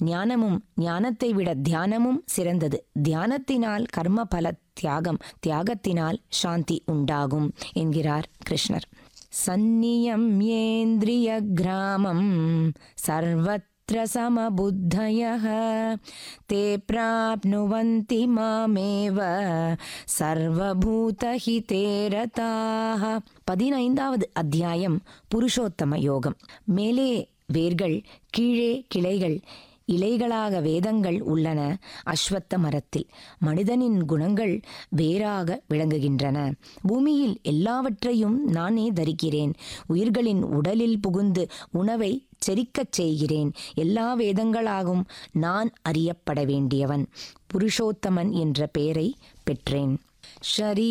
ஞானமும் ஞானத்தை விட தியானமும் சிறந்தது தியானத்தினால் கர்ம பல தியாகம் தியாகத்தினால் சாந்தி உண்டாகும் என்கிறார் கிருஷ்ணர் சந்நியம் ஏந்திரிய கிராமம் சர்வத்திர சமபுத்தயः ते प्राप्नुवन्ति मामेव சர்வபூதஹிதே ரதாः பதினைந்தாவது அத்தியாயம் புருஷோத்தம யோகம் மேலே வேர்கள் கீழே கிளைகள் இலைகளாக வேதங்கள் உள்ளன அஸ்வத்த மரத்தில் மனிதனின் குணங்கள் வேறாக விளங்குகின்றன பூமியில் எல்லாவற்றையும் நானே தரிக்கிறேன் உயிர்களின் உடலில் புகுந்து உணவை செரிக்கச் செய்கிறேன் எல்லா வேதங்களாகும் நான் அறியப்பட வேண்டியவன் புருஷோத்தமன் என்ற பெயரை பெற்றேன் ஷரீ